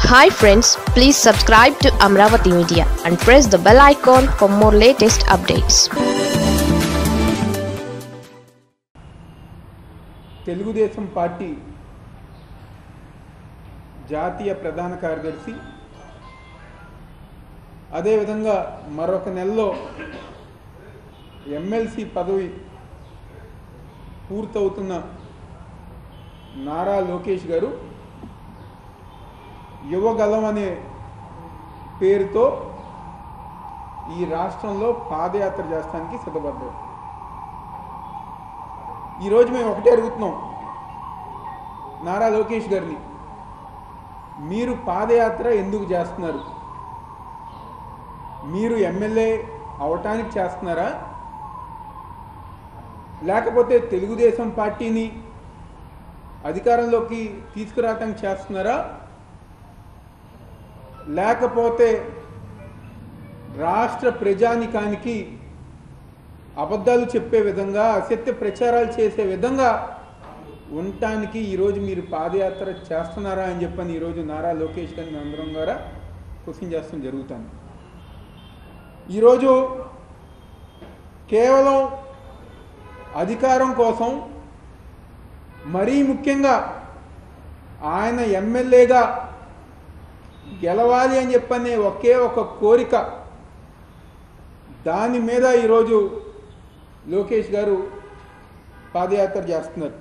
hi friends please subscribe to Amaravati media and press the bell icon for more latest updates Telugu Desam party జాతీయ ప్రధాన కార్యదర్శి అదేవిధంగా మరొక నెలలో ఎమ్మెల్సీ పదవి పూర్తవుతున్న నారా లోకేష్ గారు యువగలం అనే పేరుతో ఈ రాష్ట్రంలో పాదయాత్ర చేస్తానికి సిద్ధపడ్డారు ఈరోజు మేము ఒకటే అడుగుతున్నాం నారా లోకేష్ గారిని మీరు పాదయాత్ర ఎందుకు చేస్తున్నారు మీరు ఎమ్మెల్యే అవటానికి చేస్తున్నారా లేకపోతే తెలుగుదేశం పార్టీని అధికారంలోకి తీసుకురావటానికి చేస్తున్నారా లేకపోతే రాష్ట్ర ప్రజానికానికి అబద్ధాలు చెప్పే విధంగా అసత్య ప్రచారాలు చేసే విధంగా ఉండటానికి ఈరోజు మీరు పాదయాత్ర చేస్తున్నారా అని చెప్పని ఈరోజు నారా లోకేష్ గారిని అందరం ద్వారా క్వశ్చన్ చేస్తాం జరుగుతుంది ఈరోజు కేవలం అధికారం కోసం మరీ ముఖ్యంగా ఆయన ఎమ్మెల్యేగా గెలవాలి అని చెప్పనే ఒకే ఒక కోరిక దాని మీద ఈరోజు లోకేష్ గారు పాదయాత్ర చేస్తున్నారు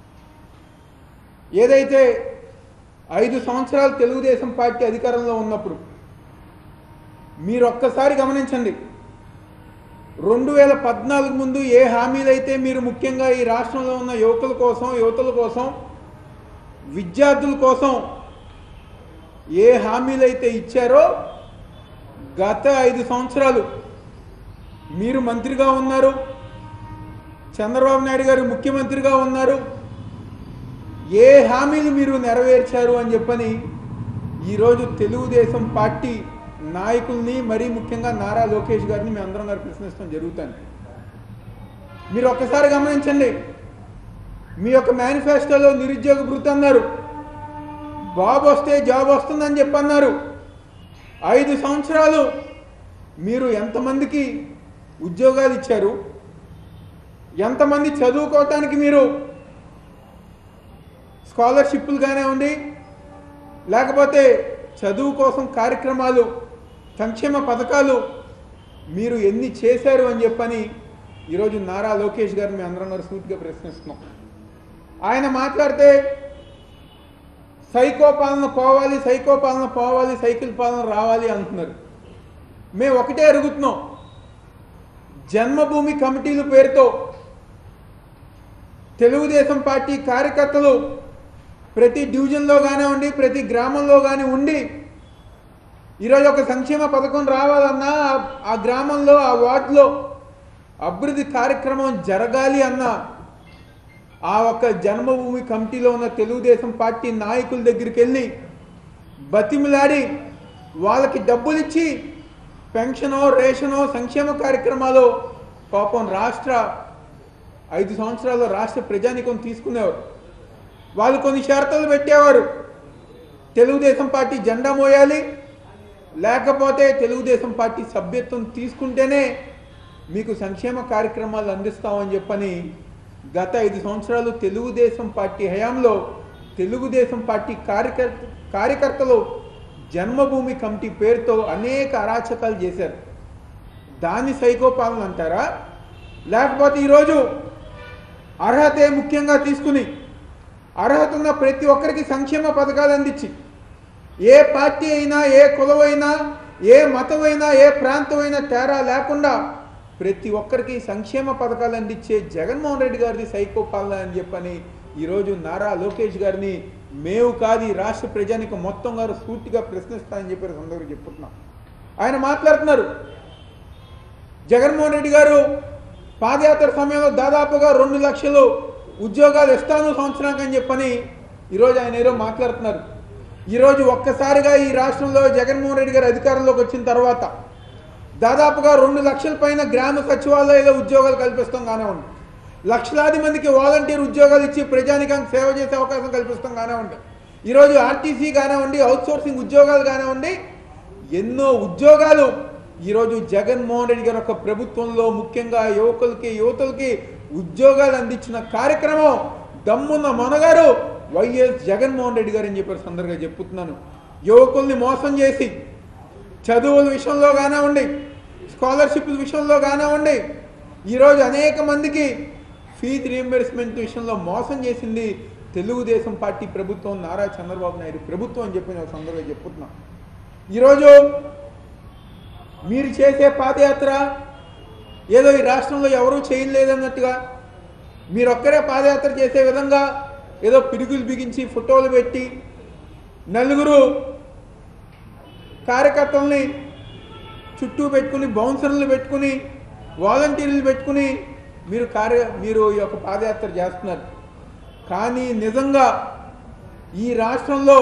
ఏదైతే ఐదు సంవత్సరాలు తెలుగుదేశం పార్టీ అధికారంలో ఉన్నప్పుడు మీరు ఒక్కసారి గమనించండి రెండు వేల పద్నాలుగు ముందు ఏ హామీలైతే మీరు ముఖ్యంగా ఈ రాష్ట్రంలో ఉన్న యువకుల కోసం యువతుల కోసం విద్యార్థుల కోసం ఏ హామీలైతే ఇచ్చారో గత ఐదు సంవత్సరాలు మీరు మంత్రిగా ఉన్నారు చంద్రబాబు నాయుడు గారు ముఖ్యమంత్రిగా ఉన్నారు ఏ హామీలు మీరు నెరవేర్చారు అని చెప్పని ఈరోజు తెలుగుదేశం పార్టీ నాయకుల్ని మరీ ముఖ్యంగా నారా లోకేష్ గారిని మేము అందరం గారు ప్రశ్నిస్తాం జరుగుతుంది మీరు ఒక్కసారి గమనించండి మీ యొక్క మేనిఫెస్టోలో నిరుద్యోగ భృతి అన్నారు బాబు వస్తే జాబ్ వస్తుందని చెప్పన్నారు ఐదు సంవత్సరాలు మీరు ఎంతమందికి ఉద్యోగాలు ఇచ్చారు ఎంతమంది చదువుకోవటానికి మీరు స్కాలర్షిప్లు కానివ్వండి లేకపోతే చదువు కోసం కార్యక్రమాలు సంక్షేమ పథకాలు మీరు ఎన్ని చేశారు అని చెప్పని ఈరోజు నారా లోకేష్ గారిని మేము అందరం గారు సూటిగా ప్రశ్నిస్తున్నాం ఆయన మాట్లాడితే సైకో పాలన పోవాలి సైకో పాలన పోవాలి సైకిల్ పాలన రావాలి అంటున్నారు మేము ఒకటే అడుగుతున్నాం జన్మభూమి కమిటీల పేరుతో తెలుగుదేశం పార్టీ కార్యకర్తలు ప్రతి డివిజన్లో కానివ్వండి ప్రతి గ్రామంలో కానీ ఉండి ఈరోజు ఒక సంక్షేమ పథకం రావాలన్నా ఆ- ఆ గ్రామంలో ఆ వార్డులో అభివృద్ధి కార్యక్రమం జరగాలి అన్నా ఆ ఒక్క జన్మభూమి కమిటీలో ఉన్న తెలుగుదేశం పార్టీ నాయకుల దగ్గరికి వెళ్ళి బతిమిలాడి వాళ్ళకి డబ్బులు ఇచ్చి పెన్షనో రేషనో సంక్షేమ కార్యక్రమాలు పాపం రాష్ట్ర ఐదు సంవత్సరాల్లో రాష్ట్ర ప్రజానికం తీసుకునేవారు వాళ్ళు కొన్ని షరతులు పెట్టేవారు తెలుగుదేశం పార్టీ జెండా మోయాలి లేకపోతే తెలుగుదేశం పార్టీ సభ్యత్వం తీసుకుంటేనే మీకు సంక్షేమ కార్యక్రమాలు అందిస్తామని చెప్పని గత ఐదు సంవత్సరాలు తెలుగుదేశం పార్టీ హయాంలో తెలుగుదేశం పార్టీ కార్యకర్త కార్యకర్తలు జన్మభూమి కమిటీ పేరుతో అనేక అరాచకాలు చేశారు దాన్ని సైకోపాలన అంటారా లేకపోతే ఈరోజు అర్హతే ముఖ్యంగా తీసుకుని అర్హత ఉన్న ప్రతి ఒక్కరికి సంక్షేమ పథకాలు అందించి ఏ పార్టీ అయినా ఏ కులమైనా ఏ మతమైనా ఏ ప్రాంతమైనా తేడా లేకుండా ప్రతి ఒక్కరికి సంక్షేమ పథకాలు అందించే జగన్మోహన్ రెడ్డి గారిది సైకో పాలన అని చెప్పని ఈరోజు నారా లోకేష్ గారిని మేము కాదు ఈ రాష్ట్ర ప్రజానికి మొత్తం గారు సూటిగా ప్రశ్నిస్తానని చెప్పి సందర్భంగా చెప్తున్నాం ఆయన మాట్లాడుతున్నారు జగన్మోహన్ రెడ్డి గారు పాదయాత్ర సమయంలో దాదాపుగా రెండు లక్షలు ఉద్యోగాలు ఇస్తాను సంవత్సరానికి అని చెప్పని ఈరోజు ఆయన ఏదో మాట్లాడుతున్నారు ఈరోజు ఒక్కసారిగా ఈ రాష్ట్రంలో జగన్మోహన్ రెడ్డి గారు అధికారంలోకి వచ్చిన తర్వాత దాదాపుగా రెండు లక్షల పైన గ్రామ సచివాలయాల్లో ఉద్యోగాలు కల్పిస్తాం కానివ్వండి లక్షలాది మందికి వాలంటీర్ ఉద్యోగాలు ఇచ్చి ప్రజానికానికి సేవ చేసే అవకాశం కల్పిస్తాం కానివ్వండి ఈరోజు ఆర్టీసీ కానివ్వండి అవుట్సోర్సింగ్ ఉద్యోగాలు కానివ్వండి ఎన్నో ఉద్యోగాలు ఈరోజు జగన్మోహన్ రెడ్డి గారి యొక్క ప్రభుత్వంలో ముఖ్యంగా యువకులకి యువతులకి ఉద్యోగాలు అందించిన కార్యక్రమం దమ్మున్న మనగారు వైఎస్ జగన్మోహన్ రెడ్డి గారు అని చెప్పారు సందర్గా చెప్పుతున్నాను యువకుల్ని మోసం చేసి చదువుల విషయంలో కానివ్వండి స్కాలర్షిప్ల విషయంలో కానివ్వండి ఈరోజు అనేక మందికి ఫీజు రీఎంబర్స్మెంట్ విషయంలో మోసం చేసింది తెలుగుదేశం పార్టీ ప్రభుత్వం నారా చంద్రబాబు నాయుడు ప్రభుత్వం అని చెప్పి నేను సందర్భంగా చెప్పుతున్నాం ఈరోజు మీరు చేసే పాదయాత్ర ఏదో ఈ రాష్ట్రంలో ఎవరూ చేయలేదన్నట్టుగా మీరు ఒక్కరే పాదయాత్ర చేసే విధంగా ఏదో పిడుగులు బిగించి ఫోటోలు పెట్టి నలుగురు కార్యకర్తల్ని చుట్టూ పెట్టుకుని బౌన్సర్లు పెట్టుకుని వాలంటీర్లు పెట్టుకుని మీరు కార్య మీరు ఈ యొక్క పాదయాత్ర చేస్తున్నారు కానీ నిజంగా ఈ రాష్ట్రంలో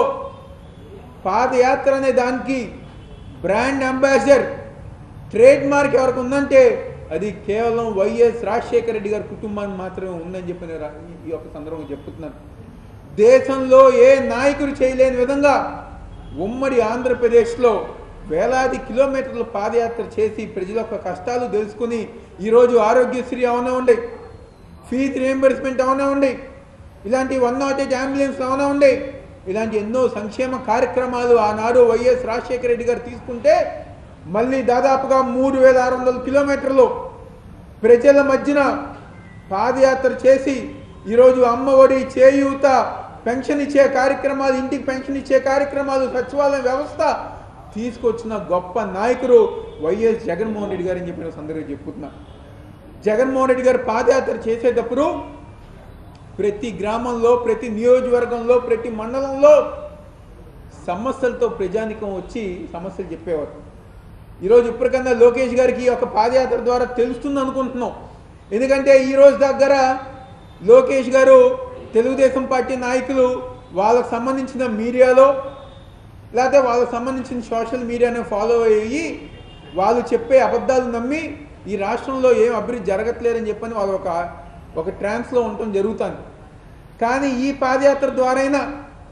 పాదయాత్ర అనే దానికి బ్రాండ్ అంబాసిడర్ ట్రేడ్ మార్క్ ఎవరికి ఉందంటే అది కేవలం వైఎస్ రాజశేఖర రెడ్డి గారి కుటుంబానికి మాత్రమే ఉందని చెప్పి నేను రా- ఈ యొక్క సందర్భంగా చెప్తున్నాను దేశంలో ఏ నాయకుడు చేయలేని విధంగా ఉమ్మడి ఆంధ్రప్రదేశ్లో వేలాది కిలోమీటర్లు పాదయాత్ర చేసి ప్రజల యొక్క కష్టాలు తెలుసుకుని ఈరోజు ఆరోగ్యశ్రీ అవనివ్వండి ఫీజు రియంబర్స్మెంట్ అవనివ్వండి ఇలాంటి వన్ నాట్ ఎయిట్ అంబులెన్స్ అవనివ్వండి ఇలాంటి ఎన్నో సంక్షేమ కార్యక్రమాలు ఆనాడు వైఎస్ రాజశేఖర రెడ్డి గారు తీసుకుంటే మళ్ళీ దాదాపుగా మూడు వేల ఆరు వందల కిలోమీటర్లు ప్రజల మధ్యన పాదయాత్ర చేసి ఈరోజు అమ్మ ఒడి చేయూత పెన్షన్ ఇచ్చే కార్యక్రమాలు ఇంటికి పెన్షన్ ఇచ్చే కార్యక్రమాలు సచివాలయం వ్యవస్థ తీసుకొచ్చిన గొప్ప నాయకుడు వైఎస్ జగన్మోహన్ రెడ్డి గారు అని చెప్పిన సందర్భంగా చెప్పుతున్నా జగన్మోహన్ రెడ్డి గారు పాదయాత్ర చేసేటప్పుడు ప్రతి గ్రామంలో ప్రతి నియోజకవర్గంలో ప్రతి మండలంలో సమస్యలతో ప్రజానికం వచ్చి సమస్యలు చెప్పేవారు ఈరోజు ఇప్పటికన్నా లోకేష్ గారికి ఒక పాదయాత్ర ద్వారా తెలుస్తుంది అనుకుంటున్నాం ఎందుకంటే ఈ రోజు దగ్గర లోకేష్ గారు తెలుగుదేశం పార్టీ నాయకులు వాళ్ళకు సంబంధించిన మీడియాలో లేకపోతే వాళ్ళకు సంబంధించిన సోషల్ మీడియాని ఫాలో అయ్యి వాళ్ళు చెప్పే అబద్ధాలు నమ్మి ఈ రాష్ట్రంలో ఏం అభివృద్ధి జరగట్లేదని చెప్పని వాళ్ళు ఒక ఒక ట్రాన్స్లో ఉండటం జరుగుతుంది కానీ ఈ పాదయాత్ర ద్వారైనా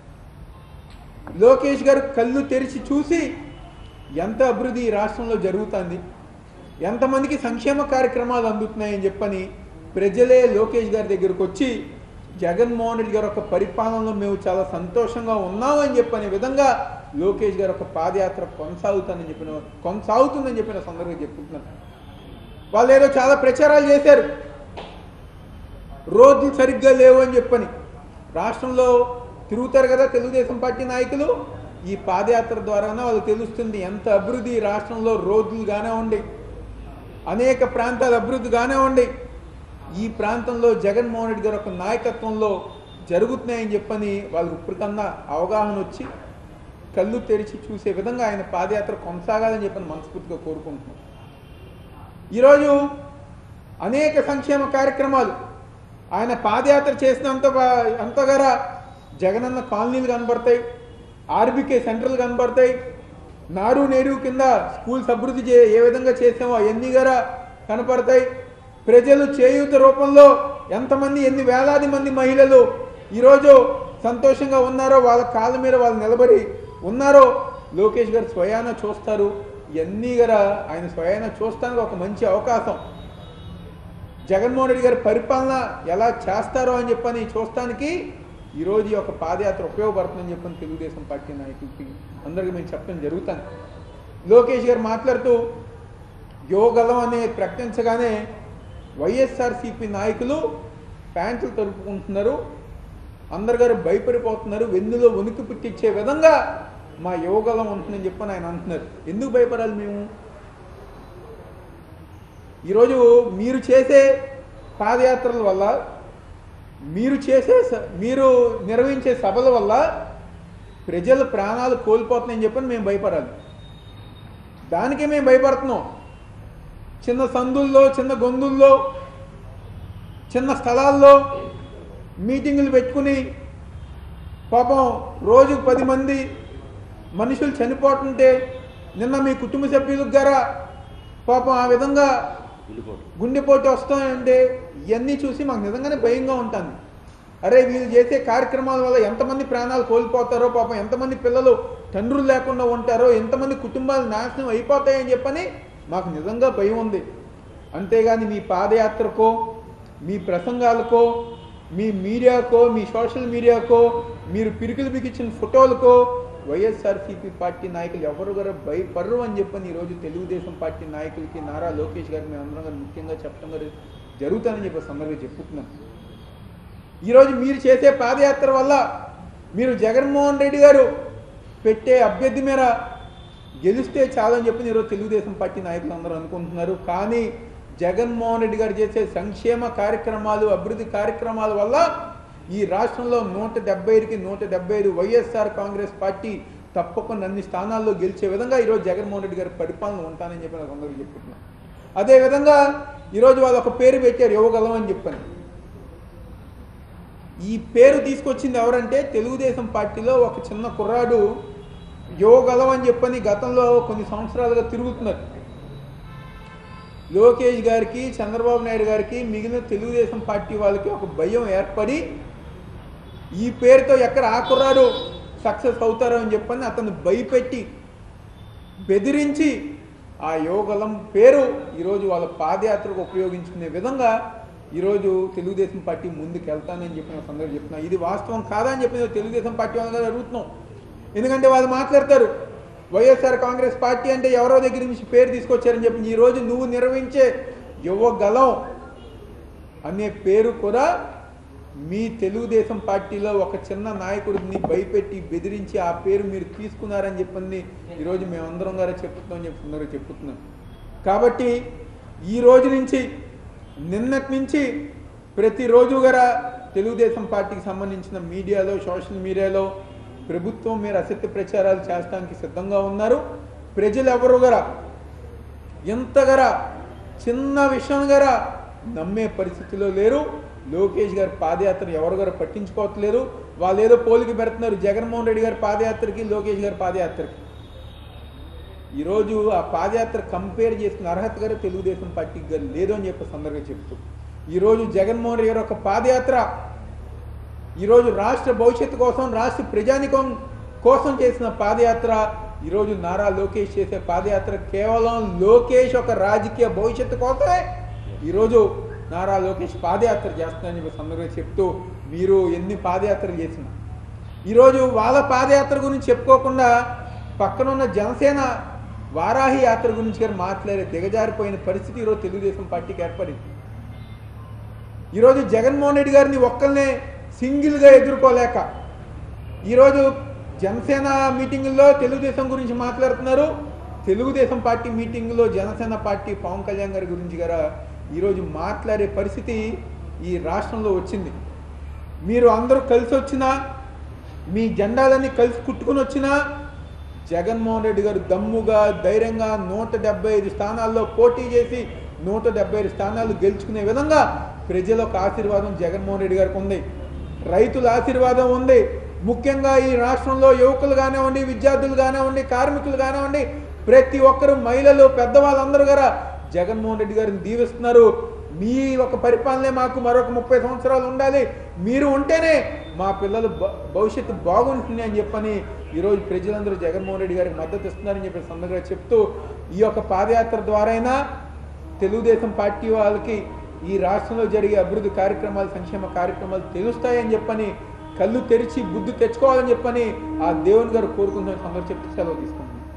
లోకేష్ గారు కళ్ళు తెరిచి చూసి ఎంత అభివృద్ధి ఈ రాష్ట్రంలో జరుగుతుంది ఎంతమందికి సంక్షేమ కార్యక్రమాలు అందుతున్నాయని చెప్పని ప్రజలే లోకేష్ గారి దగ్గరకు వచ్చి జగన్మోహన్ రెడ్డి గారి యొక్క పరిపాలనలో మేము చాలా సంతోషంగా ఉన్నామని చెప్పనే విధంగా లోకేష్ గారి యొక్క పాదయాత్ర కొనసాగుతుందని చెప్పిన కొనసాగుతుందని చెప్పిన సందర్భంగా చెప్పుకుంటున్నాను వాళ్ళు ఏదో చాలా ప్రచారాలు చేశారు రోడ్లు సరిగ్గా లేవు అని చెప్పని రాష్ట్రంలో తిరుగుతారు కదా తెలుగుదేశం పార్టీ నాయకులు ఈ పాదయాత్ర ద్వారానే వాళ్ళు తెలుస్తుంది ఎంత అభివృద్ధి ఈ రాష్ట్రంలో రోడ్లు కానివ్వండి అనేక ప్రాంతాల అభివృద్ధి కానివ్వండి ఈ ప్రాంతంలో జగన్మోహన్ రెడ్డి గారి యొక్క నాయకత్వంలో జరుగుతున్నాయని చెప్పని వాళ్ళకి ఇప్పటికన్నా అవగాహన వచ్చి కళ్ళు తెరిచి చూసే విధంగా ఆయన పాదయాత్ర కొనసాగాలని చెప్పని మనస్ఫూర్తిగా కోరుకుంటున్నాం ఈరోజు అనేక సంక్షేమ కార్యక్రమాలు ఆయన పాదయాత్ర చేసినంత బా- అంతగార జగనన్న కాలనీలు కనబడతాయి ఆర్బీకే సెంటర్లు కనబడతాయి నాడు నేడు కింద స్కూల్స్ అభివృద్ధి చే ఏ విధంగా చేసామో అవన్నీ గారా కనపడతాయి ప్రజలు చేయూత రూపంలో ఎంతమంది ఎన్ని వేలాది మంది మహిళలు ఈరోజు సంతోషంగా ఉన్నారో వాళ్ళ కాళ్ళ మీద వాళ్ళు నిలబడి ఉన్నారో లోకేష్ గారు స్వయాన చూస్తారు ఇవన్నీ గారా ఆయన స్వయాన చూస్తానికి ఒక మంచి అవకాశం జగన్మోహన్ రెడ్డి గారి పరిపాలన ఎలా చేస్తారో అని చెప్పని చూస్తానికి ఈరోజు ఈ యొక్క పాదయాత్ర ఉపయోగపడుతుందని చెప్పని తెలుగుదేశం పార్టీ నాయకులకి అందరికీ మేము చెప్పడం జరుగుతాను లోకేష్ గారు మాట్లాడుతూ యోగలం అనే ప్రకటించగానే వైఎస్ఆర్సీపీ నాయకులు ప్యాంట్లు తరుపుకుంటున్నారు అందరు గారు భయపడిపోతున్నారు వెన్నులో వణుకు పుట్టించే విధంగా మా యోగలం ఉంటుందని చెప్పని ఆయన అంటున్నారు ఎందుకు భయపడాలి మేము ఈరోజు మీరు చేసే పాదయాత్రల వల్ల మీరు చేసే స- మీరు నిర్వహించే సభల వల్ల ప్రజల ప్రాణాలు కోల్పోతున్నాయని చెప్పని మేము భయపడాలి దానికే మేము భయపడుతున్నాం చిన్న సందుల్లో చిన్న గొంతుల్లో చిన్న స్థలాల్లో మీటింగులు పెట్టుకుని పాపం రోజుకు పది మంది మనుషులు చనిపోతుంటే నిన్న మీ కుటుంబ సభ్యులకు గారా పాపం ఆ విధంగా గుండెపోటు వస్తాయంటే ఇవన్నీ చూసి మాకు నిజంగానే భయంగా ఉంటుంది అరే వీళ్ళు చేసే కార్యక్రమాల వల్ల ఎంతమంది ప్రాణాలు కోల్పోతారో పాపం ఎంతమంది పిల్లలు తండ్రులు లేకుండా ఉంటారో ఎంతమంది కుటుంబాలు నాశనం అయిపోతాయని చెప్పని మాకు నిజంగా భయం ఉంది అంతేగాని మీ పాదయాత్రకో మీ ప్రసంగాలకో మీ మీడియాకో మీ సోషల్ మీడియాకో మీరు పిరికిలు బిగించిన ఫోటోలకో వైఎస్ఆర్సీపీ పార్టీ నాయకులు ఎవరు గారు భయపడరు అని చెప్పని ఈరోజు తెలుగుదేశం పార్టీ నాయకులకి నారా లోకేష్ గారికి మేము అందరం గారు ముఖ్యంగా చెప్పడం గారు జరుగుతానని చెప్పి సందర్భంగా చెప్పుతున్నాను ఈరోజు మీరు చేసే పాదయాత్ర వల్ల మీరు జగన్మోహన్ రెడ్డి గారు పెట్టే అభ్యర్థి మేర గెలిస్తే చాలని చెప్పి ఈరోజు తెలుగుదేశం పార్టీ నాయకులు అందరూ అనుకుంటున్నారు కానీ జగన్మోహన్ రెడ్డి గారు చేసే సంక్షేమ కార్యక్రమాలు అభివృద్ధి కార్యక్రమాల వల్ల ఈ రాష్ట్రంలో నూట డెబ్బై ఐదుకి నూట డెబ్బై ఐదు వైఎస్ఆర్ కాంగ్రెస్ పార్టీ తప్పకుండా అన్ని స్థానాల్లో గెలిచే విధంగా ఈరోజు జగన్మోహన్ రెడ్డి గారి పరిపాలన ఉంటానని చెప్పి నాకు అందరూ చెప్పుకుంటున్నాను అదేవిధంగా ఈరోజు వాళ్ళు ఒక పేరు పెట్టారు యువగలం అని చెప్పాను ఈ పేరు తీసుకొచ్చింది ఎవరంటే తెలుగుదేశం పార్టీలో ఒక చిన్న కుర్రాడు యోగలం అని చెప్పని గతంలో కొన్ని సంవత్సరాలుగా తిరుగుతున్నారు లోకేష్ గారికి చంద్రబాబు నాయుడు గారికి మిగిలిన తెలుగుదేశం పార్టీ వాళ్ళకి ఒక భయం ఏర్పడి ఈ పేరుతో ఎక్కడ ఆ కుర్రాడు సక్సెస్ అవుతారో అని చెప్పని అతను భయపెట్టి బెదిరించి ఆ యోగలం పేరు ఈరోజు వాళ్ళ పాదయాత్రకు ఉపయోగించుకునే విధంగా ఈరోజు తెలుగుదేశం పార్టీ ముందుకు వెళ్తానని చెప్పిన సందర్భం చెప్తున్నా ఇది వాస్తవం కాదని చెప్పిన తెలుగుదేశం పార్టీ వాళ్ళగా అడుగుతున్నాం ఎందుకంటే వాళ్ళు మాట్లాడతారు వైఎస్ఆర్ కాంగ్రెస్ పార్టీ అంటే ఎవరో దగ్గర నుంచి పేరు తీసుకొచ్చారని చెప్పి ఈ రోజు నువ్వు నిర్వహించే యువగలం అనే పేరు కూడా మీ తెలుగుదేశం పార్టీలో ఒక చిన్న నాయకుడిని భయపెట్టి బెదిరించి ఆ పేరు మీరు తీసుకున్నారని చెప్పింది ఈరోజు మేమందరం గారే చెప్తున్నాం చెప్పి సందర్భంగా చెప్పుతున్నాం కాబట్టి ఈ రోజు నుంచి నిన్నటి నుంచి ప్రతిరోజు గారా తెలుగుదేశం పార్టీకి సంబంధించిన మీడియాలో సోషల్ మీడియాలో ప్రభుత్వం మీరు అసత్య ప్రచారాలు చేయడానికి సిద్ధంగా ఉన్నారు ప్రజలు ఎవరు గరా ఎంతగరా చిన్న విషయం గరా నమ్మే పరిస్థితిలో లేరు లోకేష్ గారి పాదయాత్ర ఎవరు గారు పట్టించుకోవట్లేరు వాళ్ళు ఏదో పోలికి పెడుతున్నారు జగన్మోహన్ రెడ్డి గారి పాదయాత్రకి లోకేష్ గారి పాదయాత్రకి ఈరోజు ఆ పాదయాత్ర కంపేర్ చేసుకున్న అర్హత గారు తెలుగుదేశం పార్టీకి గారు లేదు అని చెప్పి సందర్భంగా చెప్తూ ఈరోజు జగన్మోహన్ రెడ్డి గారి ఒక పాదయాత్ర ఈరోజు రాష్ట్ర భవిష్యత్తు కోసం రాష్ట్ర ప్రజానికం కోసం చేసిన పాదయాత్ర ఈరోజు నారా లోకేష్ చేసే పాదయాత్ర కేవలం లోకేష్ ఒక రాజకీయ భవిష్యత్తు కోసమే ఈరోజు నారా లోకేష్ పాదయాత్ర చేస్తున్నారని చెప్పి సందర్భంగా చెప్తూ మీరు ఎన్ని పాదయాత్రలు చేసినా ఈరోజు వాళ్ళ పాదయాత్ర గురించి చెప్పుకోకుండా పక్కనున్న జనసేన వారాహి యాత్ర గురించి గారు మాట్లాడే దిగజారిపోయిన పరిస్థితి ఈరోజు తెలుగుదేశం పార్టీకి ఏర్పడింది ఈరోజు జగన్మోహన్ రెడ్డి గారిని ఒక్కరినే సింగిల్గా ఎదుర్కోలేక ఈరోజు జనసేన మీటింగుల్లో తెలుగుదేశం గురించి మాట్లాడుతున్నారు తెలుగుదేశం పార్టీ మీటింగులో జనసేన పార్టీ పవన్ కళ్యాణ్ గారి గురించి గారా ఈరోజు మాట్లాడే పరిస్థితి ఈ రాష్ట్రంలో వచ్చింది మీరు అందరూ కలిసి వచ్చినా మీ జెండాలన్నీ కలిసి కుట్టుకుని వచ్చినా జగన్మోహన్ రెడ్డి గారు దమ్ముగా ధైర్యంగా నూట డెబ్బై ఐదు స్థానాల్లో పోటీ చేసి నూట డెబ్బై ఐదు స్థానాలు గెలుచుకునే విధంగా ప్రజల ఒక ఆశీర్వాదం జగన్మోహన్ రెడ్డి గారికి ఉంది రైతుల ఆశీర్వాదం ఉంది ముఖ్యంగా ఈ రాష్ట్రంలో యువకులు కానివ్వండి విద్యార్థులు కానివ్వండి కార్మికులు కానివ్వండి ప్రతి ఒక్కరు మహిళలు పెద్దవాళ్ళందరూ గారా జగన్మోహన్ రెడ్డి గారిని దీవిస్తున్నారు మీ ఒక పరిపాలనే మాకు మరొక ముప్పై సంవత్సరాలు ఉండాలి మీరు ఉంటేనే మా పిల్లలు భ- భవిష్యత్తు బాగుంటుంది అని చెప్పని ఈరోజు ప్రజలందరూ జగన్మోహన్ రెడ్డి గారికి మద్దతు ఇస్తున్నారని చెప్పి సందర్భంగా చెప్తూ ఈ యొక్క పాదయాత్ర ద్వారైనా తెలుగుదేశం పార్టీ వాళ్ళకి ఈ రాష్ట్రంలో జరిగే అభివృద్ధి కార్యక్రమాలు సంక్షేమ కార్యక్రమాలు తెలుస్తాయని చెప్పని కళ్ళు తెరిచి బుద్ధి తెచ్చుకోవాలని చెప్పని ఆ దేవుని గారు కోరుకుంటున్న సందర్భం చెప్తే సెలవు తీసుకుంటున్నాను